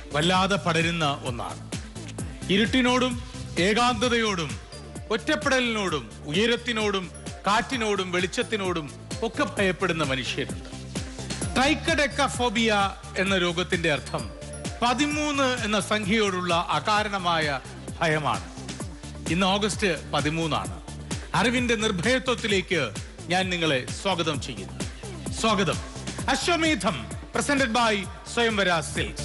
വല്ലാതെ പടരുന്ന ഒന്നാണ് ഇരുട്ടിനോടും ഏകാന്തതയോടും ഒറ്റപ്പെടലിനോടും ഉയരത്തിനോടും കാറ്റിനോടും വെളിച്ചത്തിനോടും ഒക്കെ ഭയപ്പെടുന്ന മനുഷ്യരുണ്ട് ട്രൈക്കഡെക്കഫോബിയ എന്ന രോഗത്തിന്റെ അർത്ഥം പതിമൂന്ന് എന്ന സംഖ്യയോടുള്ള അകാരണമായ ഭയമാണ് ഇന്ന് ഓഗസ്റ്റ് പതിമൂന്നാണ് അറിവിന്റെ നിർഭയത്വത്തിലേക്ക് ഞാൻ നിങ്ങളെ സ്വാഗതം ചെയ്യുന്നു സ്വാഗതം അശ്വമേധം പ്രസന്റഡ് ബൈ സ്വയംവര സിൽക്സ്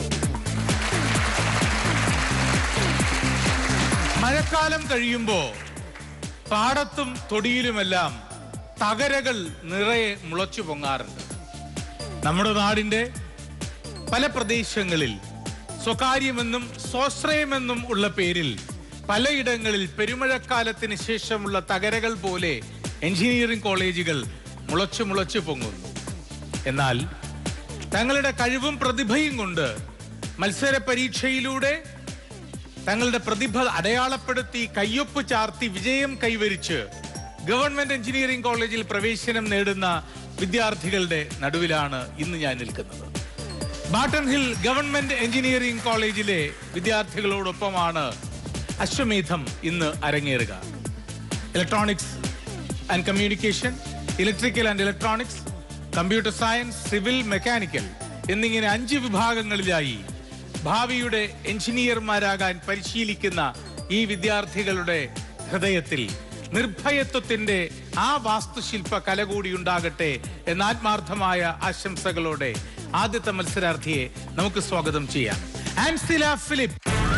മഴക്കാലം കഴിയുമ്പോ പാടത്തും തൊടിയിലുമെല്ലാം തകരകൾ നിറയെ മുളച്ചു പൊങ്ങാറുണ്ട് നമ്മുടെ നാടിന്റെ പല പ്രദേശങ്ങളിൽ സ്വകാര്യമെന്നും സ്വാശ്രയമെന്നും ഉള്ള പേരിൽ പലയിടങ്ങളിൽ പെരുമഴക്കാലത്തിന് ശേഷമുള്ള തകരകൾ പോലെ എഞ്ചിനീയറിംഗ് കോളേജുകൾ മുളച്ചു മുളച്ചു പൊങ്ങുന്നു എന്നാൽ തങ്ങളുടെ കഴിവും പ്രതിഭയും കൊണ്ട് മത്സര പരീക്ഷയിലൂടെ തങ്ങളുടെ പ്രതിഭ അടയാളപ്പെടുത്തി കയ്യൊപ്പ് ചാർത്തി വിജയം കൈവരിച്ച് ഗവൺമെന്റ് എഞ്ചിനീയറിംഗ് കോളേജിൽ പ്രവേശനം നേടുന്ന വിദ്യാർത്ഥികളുടെ നടുവിലാണ് ഇന്ന് ഞാൻ നിൽക്കുന്നത് ബാട്ടൺ ഹിൽ ഗവൺമെന്റ് എഞ്ചിനീയറിംഗ് കോളേജിലെ വിദ്യാർത്ഥികളോടൊപ്പമാണ് അശ്വമേധം ഇന്ന് അരങ്ങേറുക electronics and communication electrical and electronics computer science civil mechanical എന്നിങ്ങനെ അഞ്ച് വിഭാഗങ്ങളിലായി ഭാവിയുടെ എഞ്ചിനീയർമാരാകാൻ പരിശീലിക്കുന്ന ഈ വിദ്യാർത്ഥികളുടെ ഹൃദയത്തിൽ നിർഭയത്വത്തിന്റെ ആ വാസ്തുശില്പ കല കൂടി ഉണ്ടാകട്ടെ എന്ന ആത്മാർത്ഥമായ ആശംസകളോടെ ആദ്യത്തെ മത്സരാർത്ഥിയെ നമുക്ക് സ്വാഗതം ചെയ്യാം Ansila Philip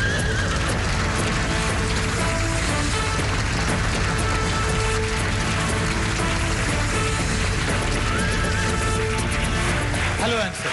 hello answer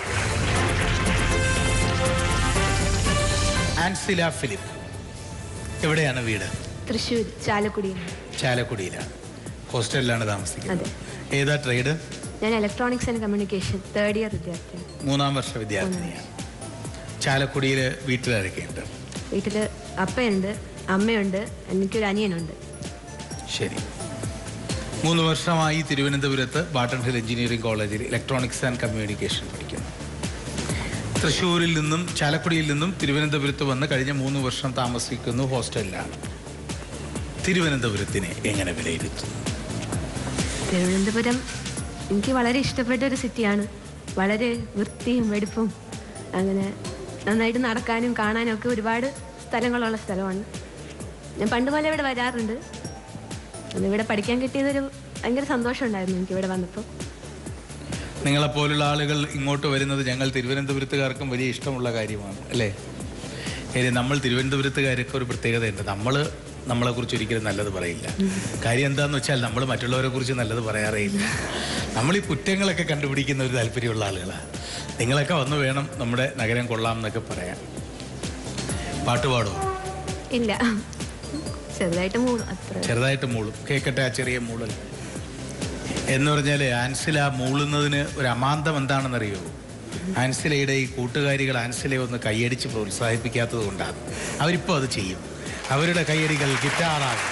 Ansila Philip എവിടെയാണ് വീട് തൃശ്ശൂർ ചാലക്കുടിയിൽ ചാലക്കുടിയിലാണ് ഹോസ്റ്റലിലാണ് താമസിക്കുന്നത് അതെ. ഏതാ ട്രേഡ് ഞാൻ electronics and communication third year വിദ്യാർത്ഥിയാണ് മൂന്നാം വർഷ വിദ്യാർത്ഥിനിയാണ് ചാലക്കുടിയിൽ വീട്ടിലിറക്കിയുണ്ട് വീട്ടിൽ അപ്പയുണ്ട് അമ്മയുണ്ട് എനിക്കൊരു അനിയനുണ്ട് ശരി മൂന്ന് വർഷമായി തിരുവനന്തപുരത്ത് ബാട്ടൺ ഹിൽ എഞ്ചിനീയറിംഗ് കോളേജിൽ ഇലക്ട്രോണിക്സ് ആൻഡ് കമ്മ്യൂണിക്കേഷൻ പഠിക്കുന്നു തൃശ്ശൂരിൽ നിന്നും ചാലക്കുടിയിൽ നിന്നും തിരുവനന്തപുരത്ത് വന്ന് കഴിഞ്ഞ മൂന്ന് വർഷം താമസിക്കുന്നു ഹോസ്റ്റലിലാണ് തിരുവനന്തപുരത്തിനെ എങ്ങനെ വിലയിരുത്തുന്നു തിരുവനന്തപുരം എനിക്ക് വളരെ ഇഷ്ടപ്പെട്ട ഒരു സിറ്റിയാണ് വളരെ വൃത്തിയും വെടിപ്പും അങ്ങനെ നന്നായിട്ട് നടക്കാനും കാണാനും ഒക്കെ ഒരുപാട് സ്ഥലങ്ങളുള്ള സ്ഥലമാണ് ഞാൻ പണ്ട് പോലെ ഇവിടെ വരാറുണ്ട് അന്ന് ഇവിടെ പഠിക്കാൻ കിട്ടിയതൊരു ഭയങ്കര സന്തോഷമുണ്ടായിരുന്നു എനിക്ക് ഇവിടെ വന്നപ്പോൾ നിങ്ങളെപ്പോലുള്ള ആളുകൾ ഇങ്ങോട്ട് വരുന്നത് ഞങ്ങൾ തിരുവനന്തപുരത്തുകാർക്കും വലിയ ഇഷ്ടമുള്ള കാര്യമാണ് അല്ലേ കാര്യം നമ്മൾ തിരുവനന്തപുരത്തുകാർക്ക് ഒരു പ്രത്യേകതയുണ്ട് നമ്മൾ നമ്മളെക്കുറിച്ച് ഒരിക്കലും നല്ലത് പറയില്ല കാര്യം എന്താന്ന് വെച്ചാൽ നമ്മൾ മറ്റുള്ളവരെ കുറിച്ച് നല്ലത് പറയാറേ ഇല്ല നമ്മൾ ഈ കുറ്റങ്ങളൊക്കെ കണ്ടുപിടിക്കുന്ന ഒരു താല്പര്യമുള്ള ആളുകളാണ് നിങ്ങളൊക്കെ വന്നു വേണം നമ്മുടെ നഗരം കൊള്ളാം എന്നൊക്കെ പറയാൻ പാട്ട് പാടുമോ ഇല്ല ചെറുതായിട്ട് മൂടും അത്ര ചെറുതായിട്ട് മൂളും കേക്കട്ടെ ആ ചെറിയ മൂളൽ എന്ന് പറഞ്ഞാൽ ആൻസില മൂളുന്നതിന് ഒരു അമാന്തം എന്താണെന്നറിയോ ആൻസിലയുടെ ഈ കൂട്ടുകാരികൾ ആൻസിലയെ ഒന്ന് കൈയടിച്ച് പ്രോത്സാഹിപ്പിക്കാത്തത് കൊണ്ടാണ് അവരിപ്പോൾ അത് ചെയ്യും അവരുടെ കൈയടികൾ ഗിറ്റാറാകും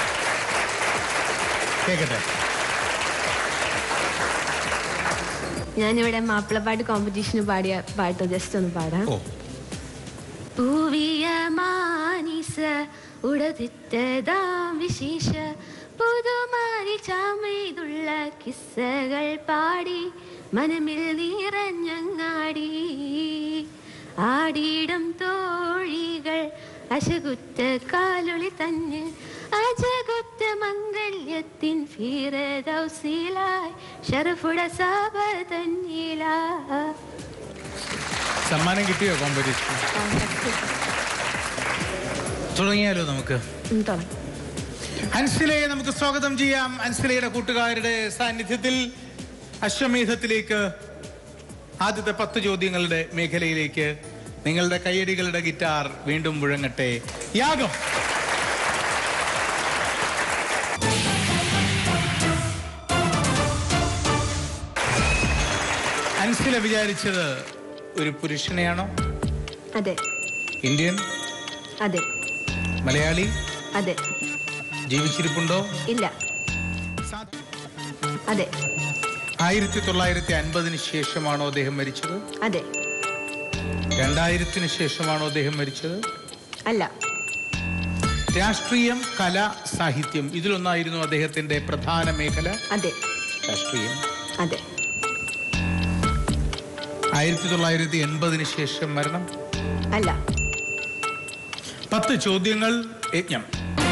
കേക്കട്ടെ ഞാനിവിടെ മാപ്പിളപ്പാട്ട് കോമ്പറ്റീഷന് പാടിയ പാട്ട് ജസ്റ്റ് ഒന്ന് പാടാം ഓ പൂവിയ മാനിസ ഉടതിറ്റതാം വിശേഷ പുതുമാരി ചാമൈതുള്ള കിസ്സകൾ പാടി മനമിൽ നിറഞ്ഞങ്ങാടി ആടിയിടും തോഴികൾ അശകുറ്റ കാലൊളി തന്നെ അജകുറ്റ മംഗല്യത്തിൻ ഫീരദൗസിലായി ഷറഫുട സാബ തന്നിലാ സമ്മാനം കിട്ടിയോ കോമ്പറ്റീഷൻ തുടങ്ങിയാലോ നമുക്ക് തുടങ്ങാം അൻസിലയെ നമുക്ക് സ്വാഗതം ചെയ്യാം അൻസിലയുടെ കൂട്ടുകാരുടെ സാന്നിധ്യത്തിൽ അശ്വമേധത്തിലേക്ക് ആദ്യത്തെ പത്ത് ചോദ്യങ്ങളുടെ മേഖലയിലേക്ക് നിങ്ങളുടെ കയ്യടികളുടെ ഗിറ്റാർ വീണ്ടും മുഴങ്ങട്ടെ യാഗം അൻസില വിചാരിച്ചത് ഒരു പുരുഷനെയാണോ അതെ ഇന്ത്യൻ അതെ മലയാളി അതെ ജീവിച്ചിരിപ്പുണ്ടോ ഇല്ല അതെ ആയിരത്തി തൊള്ളായിരത്തി അൻപതിന് ശേഷമാണോ അദ്ദേഹം മരിച്ചത് അതെ രണ്ടായിരത്തിന് ശേഷമാണോ അദ്ദേഹം മരിച്ചത് അല്ല രാഷ്ട്രീയം കല സാഹിത്യം ഇതിലൊന്നായിരുന്നു അദ്ദേഹത്തിന്റെ പ്രധാന മേഖല അതെ രാഷ്ട്രീയം അതെ ആയിരത്തി തൊള്ളായിരത്തി എൺപതിന് ശേഷം മരണം അല്ല പത്ത് ചോദ്യങ്ങൾ യജ്ഞം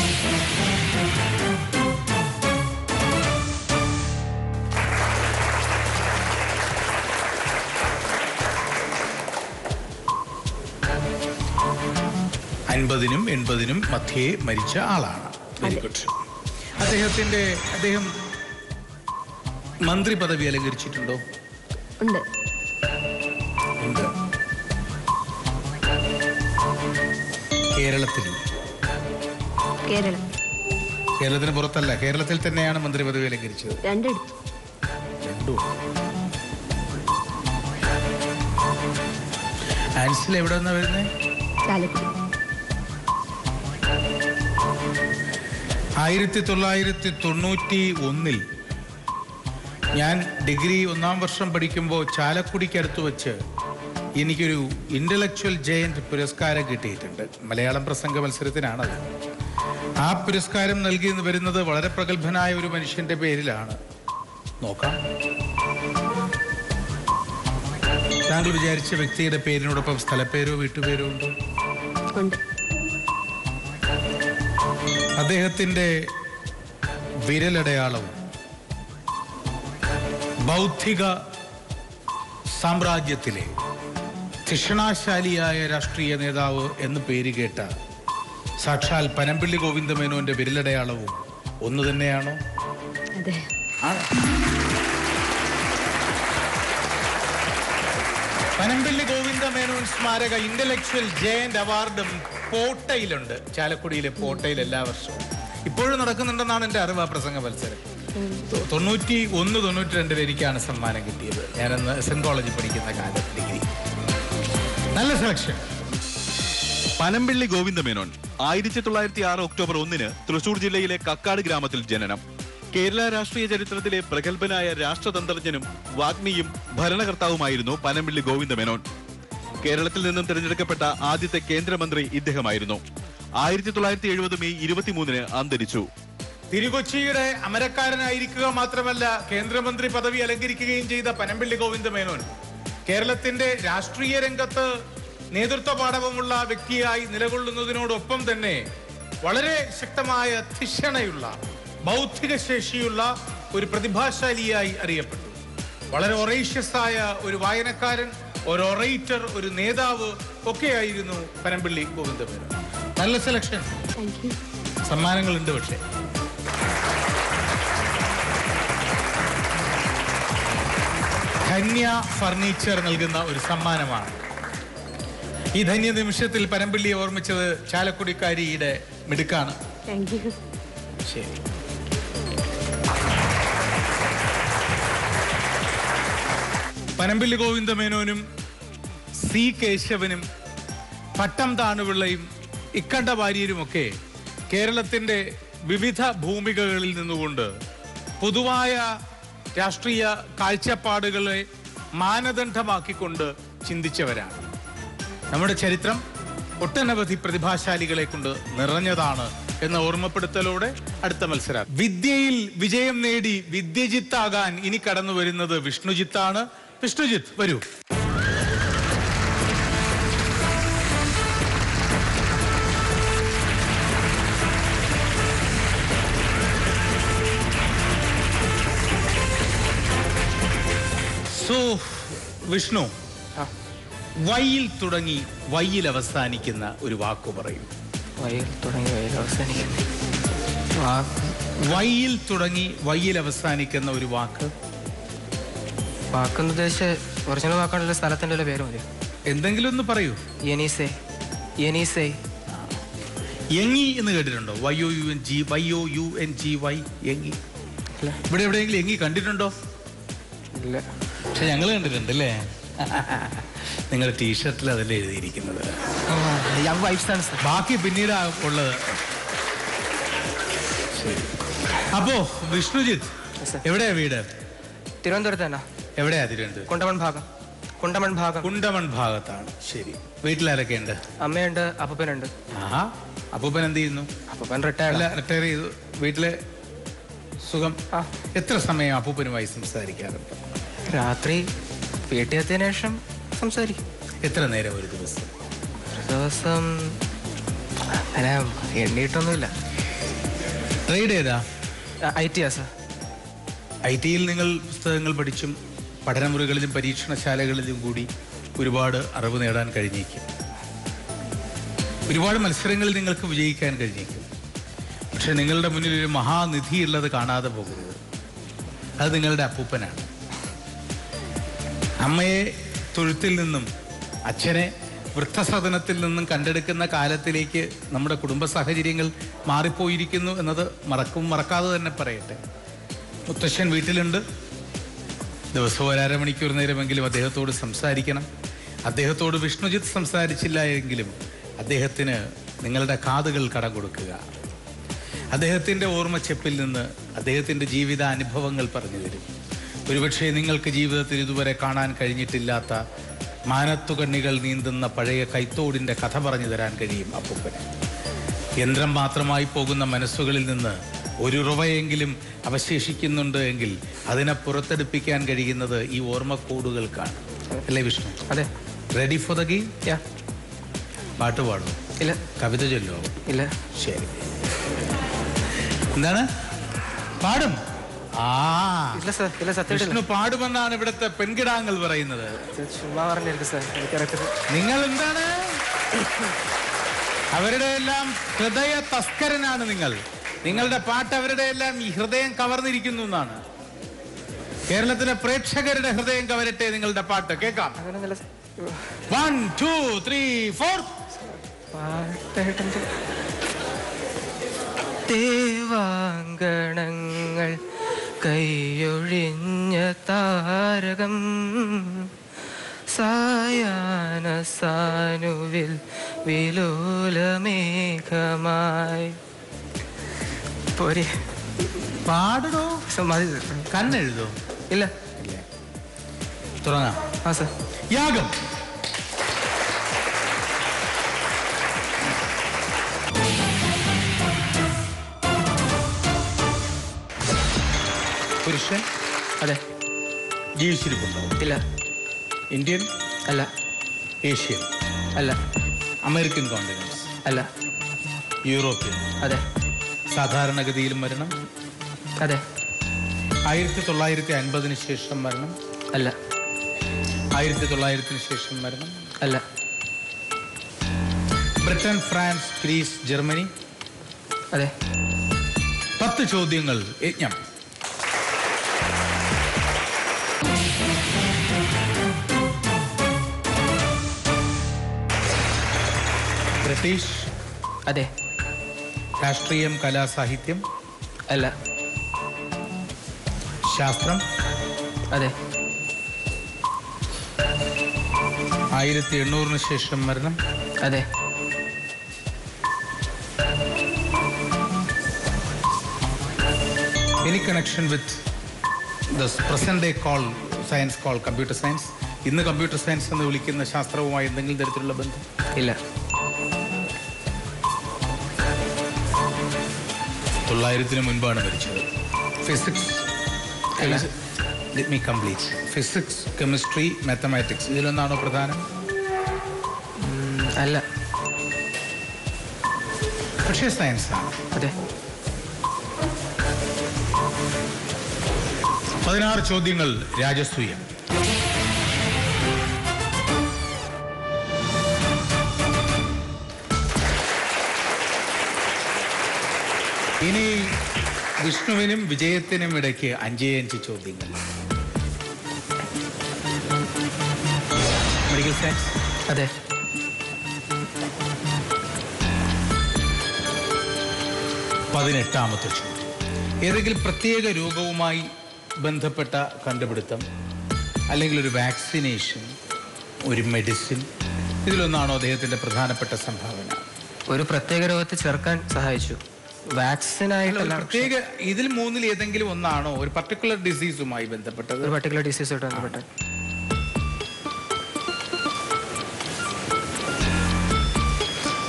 അൻപതിനും എൺപതിനും മധ്യേ മരിച്ച ആളാണ് വെരി ഗുഡ് അദ്ദേഹത്തിന്റെ അദ്ദേഹം മന്ത്രി പദവി അലങ്കരിച്ചിട്ടുണ്ടോ ഉണ്ട് ഉണ്ട് കേരളത്തിൽ കേരളം കേരളത്തിന് പുറത്തല്ല കേരളത്തിൽ തന്നെയാണ് മന്ത്രി പദവി അലങ്കരിച്ചത് രണ്ടിടത്ത് രണ്ടും ആൻസിൽ എവിടെ നിന്നാ വരുന്നത് ചാലക്കുടി ആയിരത്തി തൊള്ളായിരത്തി തൊണ്ണൂറ്റി ഒന്നിൽ ഞാൻ ഡിഗ്രി ഒന്നാം വർഷം പഠിക്കുമ്പോൾ ചാലക്കുടിക്കടുത്ത് വെച്ച് എനിക്കൊരു ഇന്റലക്ച്വൽ ജയന്റ് പുരസ്കാരം കിട്ടിയിട്ടുണ്ട് മലയാളം പ്രസംഗ മത്സരത്തിനാണത് ആ പുരസ്കാരം നൽകി വരുന്നത് വളരെ പ്രഗത്ഭനായ ഒരു മനുഷ്യന്റെ പേരിലാണ് നോക്കാം താങ്കൾ വിചാരിച്ച വ്യക്തിയുടെ പേരിനോടൊപ്പം സ്ഥലപ്പേരോ വീട്ടുപേരോ ഉണ്ടോ ഉണ്ട് അദ്ദേഹത്തിന്റെ വിരലടയാളവും ബൗദ്ധിക സാമ്രാജ്യത്തിലെ ധിഷണാശാലിയായ രാഷ്ട്രീയ നേതാവ് എന്ന് പേര് കേട്ട സാക്ഷാൽ പനമ്പിള്ളി ഗോവിന്ദമേനോന്റെ വിരലടയാളവും ഒന്ന് തന്നെയാണോ അതെ ആണ് പനമ്പിള്ളി ഗോവിന്ദ മേനോൻ സ്മാരക ഇന്റലക്ച്വൽ ജയന്റ് അവാർഡും പോട്ടയിലുണ്ട് ചാലക്കുടിയിലെ പോട്ടയിൽ എല്ലാ വർഷവും ഇപ്പോഴും നടക്കുന്നുണ്ടെന്നാണ് എൻ്റെ അറിവ് ആ പ്രസംഗ മത്സരം തൊ- തൊണ്ണൂറ്റി ഒന്ന് തൊണ്ണൂറ്റി രണ്ടിൽ എനിക്കാണ് സമ്മാനം കിട്ടിയത് ഞാനന്ന് എസ് എൻ കോളേജിൽ പഠിക്കുന്ന കാലം ഡിഗ്രി നല്ല സെലക്ഷൻ പനമ്പിള്ളി ഗോവിന്ദമേനോൻ ആയിരത്തി തൊള്ളായിരത്തി ആറ് ഒക്ടോബർ ഒന്നിന് തൃശൂർ ജില്ലയിലെ കക്കാട് ഗ്രാമത്തിൽ ജനനം കേരള രാഷ്ട്രീയ ചരിത്രത്തിലെ പ്രഗത്ഭനായ രാഷ്ട്രതന്ത്രജ്ഞനും വാഗ്മിയും ഭരണകർത്താവുമായിരുന്നു പനമ്പിള്ളി ഗോവിന്ദമേനോൻ കേരളത്തിൽ നിന്നും തിരഞ്ഞെടുക്കപ്പെട്ട ആദ്യത്തെ കേന്ദ്രമന്ത്രി ഇദ്ദേഹമായിരുന്നു ആയിരത്തി തൊള്ളായിരത്തി എഴുപത് മെയ് ഇരുപത്തിമൂന്നിന് അന്തരിച്ചു തിരുകൊച്ചിയുടെ അമരക്കാരനായിരിക്കുക മാത്രമല്ല കേന്ദ്രമന്ത്രി പദവി അലങ്കരിക്കുകയും ചെയ്ത പനമ്പിള്ളി ഗോവിന്ദ മേനോൻ കേരളത്തിന്റെ രാഷ്ട്രീയ രംഗത്ത് നേതൃത്വ പാഠവമുള്ള വ്യക്തിയായി നിലകൊള്ളുന്നതിനോടൊപ്പം തന്നെ വളരെ ശക്തമായ ധിഷണയുള്ള ബൗദ്ധിക ശേഷിയുള്ള ഒരു പ്രതിഭാശാലിയായി അറിയപ്പെട്ടു വളരെ ഒറേഷ്യസ് ആയ ഒരു വായനക്കാരൻ ഒരു ഒറേറ്റർ ഒരു നേതാവ് ഒക്കെയായിരുന്നു പനമ്പിള്ളി ഗോവിന്ദ മേനോൻ നല്ല സെലക്ഷൻ താങ്ക് യു സമ്മാനങ്ങളുണ്ട് പക്ഷേ ധന്യ ഫർണിച്ചർ നൽകുന്ന ഒരു സമ്മാനമാണ് ഈ ധന്യ നിമിഷത്തിൽ പരമ്പള്ളിയെ ഓർമ്മിച്ചത് ചാലക്കുടിക്കാരിയുടെ മിടുക്കാണ് താങ്ക് യു ശരി പനമ്പിള്ളി ഗോവിന്ദ മേനോനും സി കേശവനും പട്ടം താണുപിള്ളയും ഇക്കണ്ട വാര്യരുമൊക്കെ കേരളത്തിന്റെ വിവിധ ഭൂമികകളിൽ നിന്നുകൊണ്ട് പൊതുവായ രാഷ്ട്രീയ കാഴ്ചപ്പാടുകളെ മാനദണ്ഡമാക്കിക്കൊണ്ട് ചിന്തിച്ചവരാണ് നമ്മുടെ ചരിത്രം ഒട്ടനവധി പ്രതിഭാശാലികളെ കൊണ്ട് നിറഞ്ഞതാണ് എന്ന ഓർമ്മപ്പെടുത്തലോടെ അടുത്ത മത്സരം വിദ്യയിൽ വിജയം നേടി വിദ്യജിത്താകാൻ ഇനി കടന്നു വരുന്നത് വിഷ്ണുജിത്താണ് വിഷ്ണുജിത്ത് വരൂ സോ വിഷ്ണു വൈയിൽ തുടങ്ങി വൈയിൽ അവസാനിക്കുന്ന ഒരു വാക്കു പറയും വയൽ തുടങ്ങി വയൽ അവസാനിക്കുന്നു വാക്ക് വൈയിൽ തുടങ്ങി വൈയിൽ അവസാനിക്കുന്ന ഒരു വാക്ക് വാക്കെന്ന് ഉദ്ദേശിച്ച ഒറിജിനൽ വാക്കാണല്ലോ സ്ഥലത്തിൻ്റെ വല്ല പേര് മതി എന്തെങ്കിലും ഒന്ന് പറയൂ യനീസേ യനീസേ യങ്ങി എന്ന് കേട്ടിട്ടുണ്ടോ Y O U N G Y O U N G Y യങ്ങി ഇല്ല ഇവിടെ എവിടെയെങ്കിലും യങ്ങി കണ്ടിട്ടുണ്ടോ ഇല്ല പക്ഷെ ഞങ്ങൾ കണ്ടിട്ടുണ്ട് അല്ലേ നിങ്ങളുടെ ടീഷർട്ടിൽ അതല്ലേ എഴുതിയിരിക്കുന്നത് യങ് വൈഫ്സ് ആണ് സർ ബാക്കി പിന്നീട് ഉള്ളത് ശരി. അപ്പോ വിഷ്ണുജിത്ത് Yes, sir. എവിടെയാ വീട് തിരുവനന്തപുരത്ത് തന്നെ എവിടെയാ തിരുവനന്തപുരം കൊണ്ടമൺ ഭാഗം കുണ്ടമൺ ഭാഗം കുണ്ടമൺ ഭാഗത്താണ് ശരി വീട്ടിലാരൊക്കെ ഉണ്ട് അമ്മയുണ്ട് അപ്പനുണ്ട് ആഹാ അപ്പൂപ്പൻ എന്ത് ചെയ്യുന്നു അപ്പൻ റിട്ടയർഡ് അല്ല റിട്ടയർ ചെയ്തു വീട്ടിലെ സുഖം ആ. എത്ര സമയം അപ്പൂപ്പനുമായി സംസാരിക്കാറുണ്ട് രാത്രി വീട്ടിൽ എത്തിയതിനു ശേഷം സംസാരിക്കും എത്ര നേരം ഒരു ദിവസം ഒരു ദിവസം അല്ല എണ്ണിയിട്ടൊന്നുമില്ല ട്രേഡ് ഏതാ ഐ ടി ആ സാർ ഐ ടിയിൽ നിങ്ങൾ പുസ്തകങ്ങൾ പഠിച്ചും പഠനമുറികളിലും പരീക്ഷണശാലകളിലും കൂടി ഒരുപാട് അറിവ് നേടാൻ കഴിഞ്ഞേക്കും ഒരുപാട് മത്സരങ്ങളിൽ നിങ്ങൾക്ക് വിജയിക്കാൻ കഴിഞ്ഞേക്കും പക്ഷെ നിങ്ങളുടെ മുന്നിൽ ഒരു മഹാനിധി ഉള്ളത് കാണാതെ പോകരുത് അത് നിങ്ങളുടെ അപ്പൂപ്പനാണ് അമ്മയെ തൊഴുത്തിൽ നിന്നും അച്ഛനെ വൃദ്ധസദനത്തിൽ നിന്നും കണ്ടെടുക്കുന്ന കാലത്തിലേക്ക് നമ്മുടെ കുടുംബ സാഹചര്യങ്ങൾ മാറിപ്പോയിരിക്കുന്നു എന്നത് മറക്കും മറക്കാതെ തന്നെ പറയട്ടെ മുത്തശ്ശൻ വീട്ടിലുണ്ട് ദിവസവും ഒരു അരമണിക്കൂർ നേരമെങ്കിലും അദ്ദേഹത്തോട് സംസാരിക്കണം അദ്ദേഹത്തോട് വിഷ്ണുജിത്ത് സംസാരിച്ചില്ല എങ്കിലും അദ്ദേഹത്തിന് നിങ്ങളുടെ കാതുകൾ കടം കൊടുക്കുക അദ്ദേഹത്തിൻ്റെ ഓർമ്മച്ചെപ്പിൽ നിന്ന് അദ്ദേഹത്തിൻ്റെ ജീവിത അനുഭവങ്ങൾ പറഞ്ഞു തരും ഒരുപക്ഷെ നിങ്ങൾക്ക് ജീവിതത്തിൽ ഇതുവരെ കാണാൻ കഴിഞ്ഞിട്ടില്ലാത്ത മാനത്തുകണ്ണികൾ നീന്തുന്ന പഴയ കൈത്തോടിൻ്റെ കഥ പറഞ്ഞു തരാൻ കഴിയും അപ്പൂപ്പന് യന്ത്രം മാത്രമായി പോകുന്ന മനസ്സുകളിൽ നിന്ന് ഒരു റുവയെങ്കിലും അവശേഷിക്കുന്നുണ്ട് എങ്കിൽ അതിനെ പുറത്തെടുപ്പിക്കാൻ കഴിയുന്നത് ഈ ഓർമ്മക്കൂടുകൾക്കാണ് അല്ലേ വിഷ്ണു അതെ ready for the game yeah പാട്ട് പാടും ഇല്ല കവിത ചൊല്ലോ ഇല്ല ശരി എന്താണ് പാടും ആ ഇല്ല സാർ ഇല്ല സത്യമായിട്ടില്ല വിഷ്ണു പാടുമെന്നാണ് ഇവിടുത്തെ പെൺകിടാങ്ങൾ പറയുന്നത് ഇത് ചുമ്മാ പറഞ്ഞിരിക്കും സാർ എനിക്കറിയത്തില്ല നിങ്ങൾ എന്താണ് അവരുടെ എല്ലാം ഹൃദയ തസ്കരനാണ് നിങ്ങൾ നിങ്ങളുടെ പാട്ട് അവരുടെ എല്ലാം ഈ ഹൃദയം കവർന്നിരിക്കുന്നു എന്നാണ് കേരളത്തിലെ പ്രേക്ഷകരുടെ ഹൃദയം കവരട്ടെ നിങ്ങളുടെ പാട്ട് കേൾക്കാം അങ്ങനെയൊന്നുമില്ല sir. One two three four പാട്ടായിട്ടെന്തോ ദേവാങ്കണങ്ങൾ കൈയൊഴിഞ്ഞ താരകം സായാന സാനുവിൽ വിലോലമേഘമായി പോരെ പാടടോ സർ, മതി സർ. കണ്ണെഴുതോ ഇല്ല തുടങ്ങാം ആ സാർ യാഗം പുരുഷൻ അതെ ജീവിച്ചിരിപ്പുണ്ടോ ഇല്ല ഇന്ത്യൻ അല്ല ഏഷ്യൻ അല്ല അമേരിക്കൻ കോണ്ടിനൻസ് അല്ല യൂറോപ്യൻ അതെ സാധാരണഗതിയിൽ മരണം അതെ ആയിരത്തി തൊള്ളായിരത്തി അൻപതിന് ശേഷം മരണം അല്ല ആയിരത്തി തൊള്ളായിരത്തിന് ശേഷം മരണം അല്ല ബ്രിട്ടൻ ഫ്രാൻസ് ഗ്രീസ് ജർമ്മനി അതെ പത്ത് ചോദ്യങ്ങൾ യജ്ഞം ബ്രിട്ടീഷ് അതെ രാഷ്ട്രീയം കലാ സാഹിത്യം അല്ല ശാസ്ത്രം അതെ ആയിരത്തി എണ്ണൂറിന് ശേഷം മരണം അതെ any connection with the present day call science call computer science ഇന്ന് കമ്പ്യൂട്ടർ സയൻസ് എന്ന് വിളിക്കുന്ന ശാസ്ത്രവുമായി എന്തെങ്കിലും തരത്തിലുള്ള ബന്ധം ഇല്ല തൊള്ളായിരത്തിന് മുൻപാണ് മരിച്ചത് physics me complete physics chemistry mathematics ഇതിലൊന്നാണോ പ്രധാനം ഉം, അല്ല പക്ഷേ സയൻസ് ആണ് അതെ പതിനാറ് ചോദ്യങ്ങൾ രാജസൂയം ഇനി വിഷ്ണുവിനും വിജയത്തിനും ഇടയ്ക്ക് അഞ്ചേ അഞ്ച് ചോദ്യങ്ങൾ മെഡിക്കൽ സയൻസ് അതെ പതിനെട്ടാമത്തെ ചോദ്യം ഏതെങ്കിലും പ്രത്യേക രോഗവുമായി ബന്ധപ്പെട്ട കണ്ടുപിടുത്തം അല്ലെങ്കിൽ ഒരു വാക്സിനേഷൻ ഒരു മെഡിസിൻ ഇതിലൊന്നാണോ അദ്ദേഹത്തിന്റെ പ്രധാനപ്പെട്ട സംഭാവന ഒരു പ്രത്യേക രോഗത്തെ ചെറുക്കാൻ സഹായിച്ചു വാക്സിൻ അല്ല, ഒരു ആയിട്ടല്ല പ്രത്യേക ഇതിൽ മൂന്നിൽ ഏതെങ്കിലും ഒന്നാണോ ഒരു പർട്ടിക്കുലർ ഡിസീസുമായി ബന്ധപ്പെട്ടത് ഒരു പർട്ടിക്കുലർ ഡിസീസുമായിട്ട് ബന്ധപ്പെട്ട്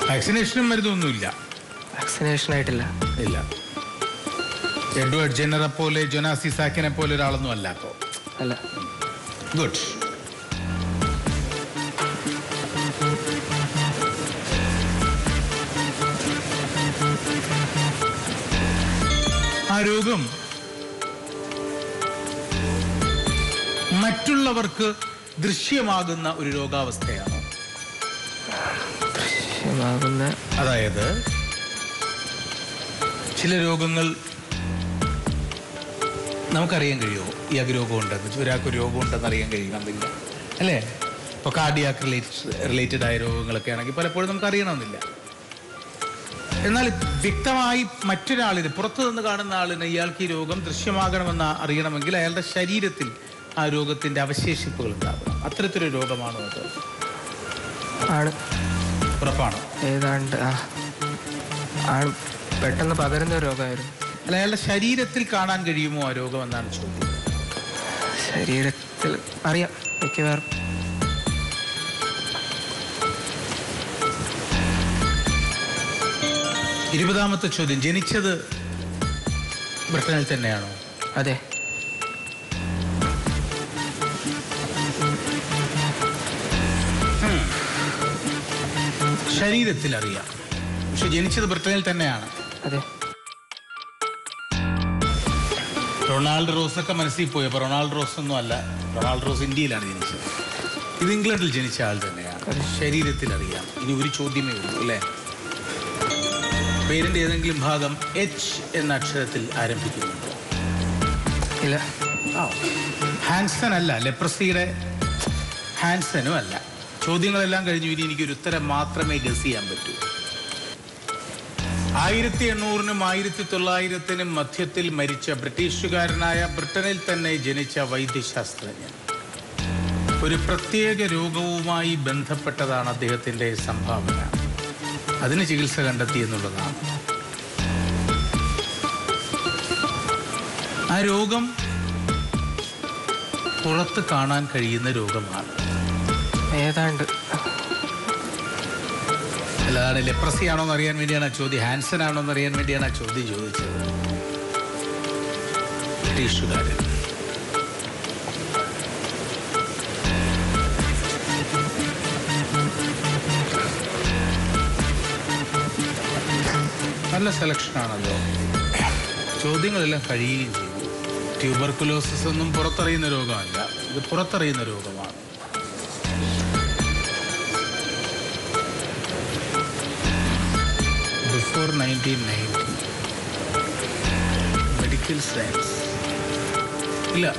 വാക്സിനേഷനും മരുന്നൊന്നുമില്ല വാക്സിനേഷൻ ആയിട്ടില്ല ഇല്ല എഡ്വേർഡ് ജെന്നറെ പോലെ ജൊനാസി സാക്കിനെ പോലെ ഒരാളൊന്നും അല്ല അപ്പോൾ അല്ല ഗുഡ് ആ രോഗം മറ്റുള്ളവർക്ക് ദൃശ്യമാകുന്ന ഒരു രോഗാവസ്ഥയാണ് ദൃശ്യമാകുന്ന അതായത് ചില രോഗങ്ങൾ നമുക്കറിയാൻ കഴിയുമോ ഈ രോഗം ഉണ്ടെന്ന് ഒരാൾക്ക് രോഗം ഉണ്ടെന്ന് അറിയാൻ കഴിയണമെന്നില്ല അല്ലേ ഇപ്പോൾ കാർഡിയാക്ക് റിലേറ്റഡ് റിലേറ്റഡ് ആയ രോഗങ്ങളൊക്കെ ആണെങ്കിൽ പലപ്പോഴും നമുക്ക് അറിയണമെന്നില്ല എന്നാൽ വ്യക്തമായി മറ്റൊരാളിന് പുറത്തു നിന്ന് കാണുന്ന ആളിന് ഇയാൾക്ക് ഈ രോഗം ദൃശ്യമാകണമെന്ന് അറിയണമെങ്കിൽ അയാളുടെ ശരീരത്തിൽ ആ രോഗത്തിന്റെ അവശേഷിപ്പുകൾ ഉണ്ടാകണം അത്തരത്തിലൊരു രോഗമാണോ അത് ആണ് ഉറപ്പാണ് ഏതാണ്ട് ആ ആണ് പെട്ടെന്ന് പകരുന്ന ഒരു രോഗമായിരുന്നു അല്ല അയാളുടെ ശരീരത്തിൽ കാണാൻ കഴിയുമോ ആ രോഗം എന്നാണ് ചോദ്യം ശരീരത്തിൽ അറിയാം മിക്കവാറും ഇരുപതാമത്തെ ചോദ്യം ജനിച്ചത് ബ്രിട്ടനിൽ തന്നെയാണോ അതെ ശരീരത്തിൽ അറിയാം പക്ഷെ ജനിച്ചത് ബ്രിട്ടനിൽ തന്നെയാണ് അതെ റൊണാൾഡ് റോസ് ഒക്കെ മനസ്സിൽ പോയി അപ്പൊ റൊണാൾഡ് റോസ് ഒന്നും അല്ല റൊണാൾഡ് റോസ് ഇന്ത്യയിലാണ് ജനിച്ചത് ഇത് ഇംഗ്ലണ്ടിൽ ജനിച്ച ആൾ തന്നെയാണ് ശരീരത്തിൽ അറിയാം ഇനി ഒരു ചോദ്യമേ ഉള്ളൂ അല്ലേ പേരിന്റെ ഏതെങ്കിലും ഭാഗം എച്ച് എന്ന അക്ഷരത്തിൽ ആരംഭിക്കുന്നുണ്ടോ ഇല്ല ഹാൻസൺ അല്ല ലെപ്രസിയുടെ ഹാൻസനും അല്ല ചോദ്യങ്ങളെല്ലാം കഴിഞ്ഞു ഇനി എനിക്കൊരു ഉത്തരം മാത്രമേ ഗസ് ചെയ്യാൻ പറ്റൂ ആയിരത്തി എണ്ണൂറിനും ആയിരത്തി തൊള്ളായിരത്തിനും മധ്യത്തിൽ മരിച്ച ബ്രിട്ടീഷുകാരനായ ബ്രിട്ടനിൽ തന്നെ ജനിച്ച വൈദ്യശാസ്ത്രജ്ഞൻ ഒരു പ്രത്യേക രോഗവുമായി ബന്ധപ്പെട്ടതാണ് അദ്ദേഹത്തിന്റെ സംഭാവന അതിന് ചികിത്സ കണ്ടെത്തി എന്നുള്ളതാണ് ആ രോഗം പുറത്ത് കാണാൻ കഴിയുന്ന രോഗമാണ് ഏതാണ്ട് അല്ലാതെ ലെപ്രസി ആണോ എന്ന് അറിയാൻ വേണ്ടിയാണ് ആ ചോദ്യം ഹാൻസൺ ആണോ എന്ന് അറിയാൻ വേണ്ടിയാണ് ആ ചോദ്യം ചോദിച്ചത് ബ്രിട്ടീഷുകാരൻ നല്ല സെലക്ഷൻ ആണല്ലോ ചോദ്യങ്ങളെല്ലാം കഴിയുകയും ചെയ്തു ട്യൂബർക്കുലോസിസ് ഒന്നും പുറത്തറിയുന്ന രോഗമല്ല ഇത് പുറത്തറിയുന്ന രോഗമാണ് before nineteen ninety medical science ഇല്ല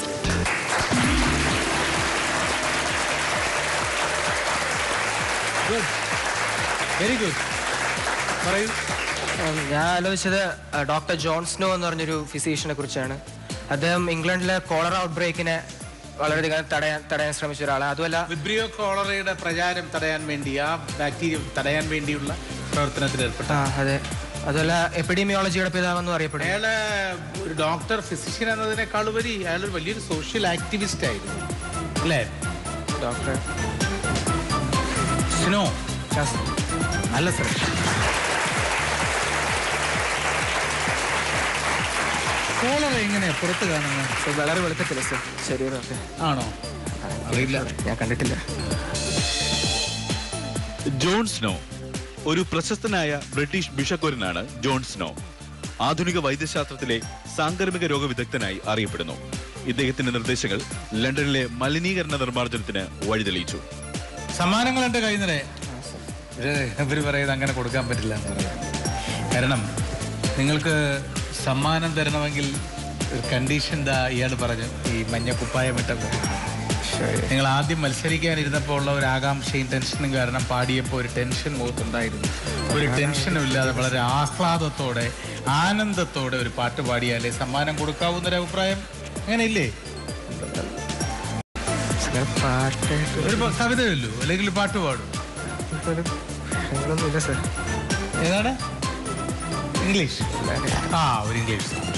ഗുഡ് വെരി ഗുഡ് പറയൂ ഉം, ഞാൻ ആലോചിച്ചത് ഡോക്ടർ ജോൺ സ്നോ എന്ന് പറഞ്ഞൊരു ഫിസീഷ്യനെ കുറിച്ചാണ് അദ്ദേഹം ഇംഗ്ലണ്ടിലെ കോളറ ഔട്ട് ബ്രേക്കിനെ വളരെയധികം തടയാൻ തടയാൻ ശ്രമിച്ച ഒരാളാണ് അതുമല്ല വിബ്രിയോ കോളറയുടെ പ്രചാരം തടയാൻ വേണ്ടി ആ ബാക്ടീരിയ തടയാൻ വേണ്ടിയുള്ള പ്രവർത്തനത്തിൽ ഏർപ്പെട്ട ആ അതെ അതുമല്ല എപ്പിഡീമിയോളജിയുടെ പിതാവെന്നും അറിയപ്പെടുന്നു അയാള് ഒരു ഡോക്ടർ ഫിസിഷ്യൻ എന്നതിനേക്കാൾ ഉപരി അയാൾ ഒരു വലിയൊരു സോഷ്യൽ ആക്ടിവിസ്റ്റ് ആയിരുന്നു അല്ലേ ഡോക്ടർ സ്നോ നല്ല സർ കോളറ എങ്ങനെയാ പുറത്ത് കാണുന്നത് വളരെ വെളുപ്പത്തില്ല സർ ശരീരമൊക്കെ ആണോ അറിയില്ല ഞാൻ കണ്ടിട്ടില്ല ജോൺ സ്നോ ഒരു പ്രശസ്തനായ ബ്രിട്ടീഷ് ബിഷക്കുരനാണ് ജോൺ സ്നോ ആധുനിക വൈദ്യശാസ്ത്രത്തിലെ സാംക്രമിക രോഗവിദഗ്ധനായി അറിയപ്പെടുന്നു ഇദ്ദേഹത്തിന്റെ നിർദ്ദേശങ്ങൾ ലണ്ടനിലെ മലിനീകരണ നിർമ്മാർജ്ജനത്തിന് വഴിതെളിയിച്ചു സമ്മാനങ്ങൾ എൻ്റെ കയ്യിൽ നിന്നേ ഇവർ പറയുന്നത് അങ്ങനെ കൊടുക്കാൻ പറ്റില്ല എന്ന് പറയും കാരണം നിങ്ങൾക്ക് സമ്മാനം തരണമെങ്കിൽ ഒരു കണ്ടീഷൻ ദാ ഇയാൾ പറഞ്ഞു ഈ മഞ്ഞ കുപ്പായം ഇട്ടപ്പോൾ നിങ്ങൾ ആദ്യം മത്സരിക്കാനിരുന്നപ്പോൾ ഉള്ള ഒരു ആകാംക്ഷയും ടെൻഷനും കാരണം പാടിയപ്പോൾ ഒരു ടെൻഷൻ മുഖത്തുണ്ടായിരുന്നു ഒരു ടെൻഷനും ഇല്ലാതെ വളരെ ആഹ്ലാദത്തോടെ ആനന്ദത്തോടെ ഒരു പാട്ട് പാടിയാലേ സമ്മാനം കൊടുക്കാവുന്നൊരു അഭിപ്രായം അങ്ങനെ ഇല്ലേ സർ പാട്ടായിട്ട് ഒരു പ- കവിതയല്ലോ അല്ലെങ്കിൽ ഒരു പാട്ട് പാടും ഒരു അങ്ങനൊന്നുമില്ല സർ ഏതാണ് ഇംഗ്ലീഷ് ആ ഒരു English song.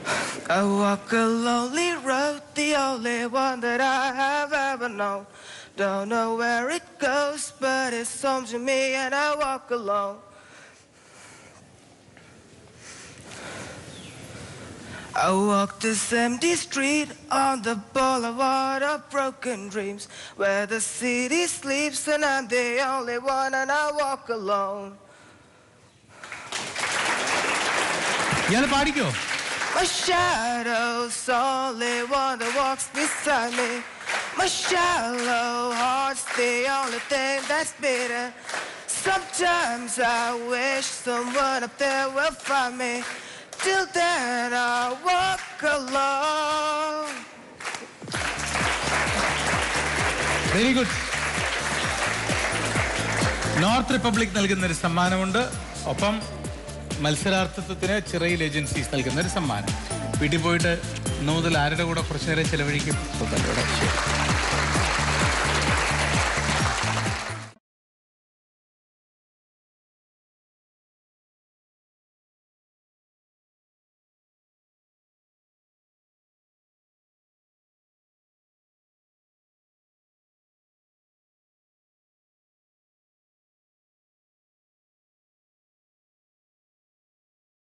I walk a lonely road, the only one that I have ever known. Don't know where it goes, but it's home to me, and I walk alone. I walk this empty street on the boulevard of broken dreams, where the city sleeps and I'm the only one, and I walk alone. ഇയാൾ പാടിക്കോ My shadow's only one that walks beside me. My shallow heart's the only thing that's bitter. Sometimes I wish someone up there will find me. Till then I walk alone. Very good north republic നൽകുന്ന ഒരു സമ്മാനമുണ്ട് ഒപ്പം മത്സരാർത്ഥത്വത്തിന് ചിറയിൽ agencies നൽകുന്ന ഒരു സമ്മാനം വീട്ടിൽ പോയിട്ട് ഇന്നു മുതൽ ആരുടെ കൂടെ കുറച്ചു നേരം ചെലവഴിക്കും സ്വന്തം കൂടെ. ശരി.